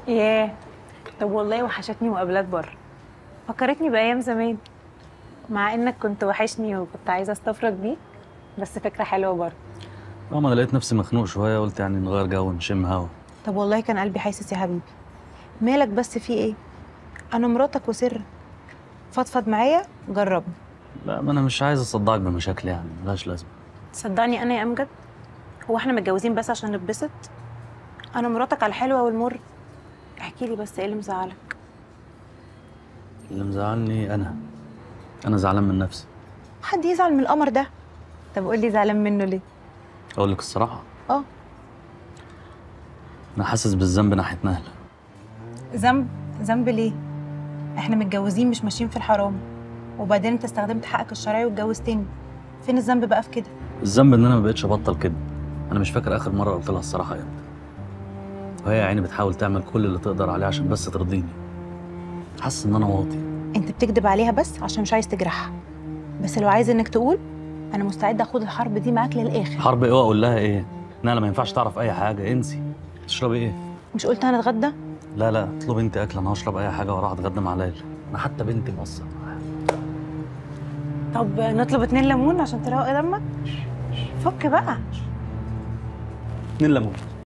ياه طب والله وحشتني مقابلات بره فكرتني بايام زمان مع انك كنت وحشني وكنت عايزه استفرد بيك بس فكره حلوه برضه اه ما انا لقيت نفسي مخنوق شويه قلت يعني نغير جو نشم هوا طب والله كان قلبي حاسس يا حبيبي مالك بس في ايه انا مراتك وسر فضفض معايا جربني لا ما انا مش عايز اصدعك بمشاكل يعني ملهاش لازمه صدقني انا يا امجد هو احنا متجوزين بس عشان نتبسط انا مراتك على الحلوه والمر احكي لي بس ايه اللي مزعلك اللي مزعلني انا انا زعلان من نفسي حد يزعل من القمر ده طب قول لي زعلان منه ليه اقول لك الصراحه اه انا حاسس بالذنب ناحيه نهله ذنب ذنب ليه احنا متجوزين مش ماشيين في الحرام وبعدين انت استخدمت حقك الشرعي واتجوزتني فين الذنب بقى في كده الذنب ان انا ما بقتش ابطل كده انا مش فاكر اخر مره قلت لها الصراحه امتى وهي يا عيني بتحاول تعمل كل اللي تقدر عليه عشان بس ترضيني حاسس ان انا واطي انت بتكذب عليها بس عشان مش عايز تجرحها بس لو عايز انك تقول انا مستعده اخد الحرب دي معاك للاخر حرب ايه واقول لها ايه نهله ما ينفعش تعرف اي حاجه انسي تشربي ايه مش قلت هنتغدى لا لا اطلبي انت اكل انا هشرب اي حاجه واروح اتغدى مع ليلى انا حتى بنتي مقصره معايا طب نطلب اتنين ليمون عشان تروق دمك فك بقى اتنين ليمون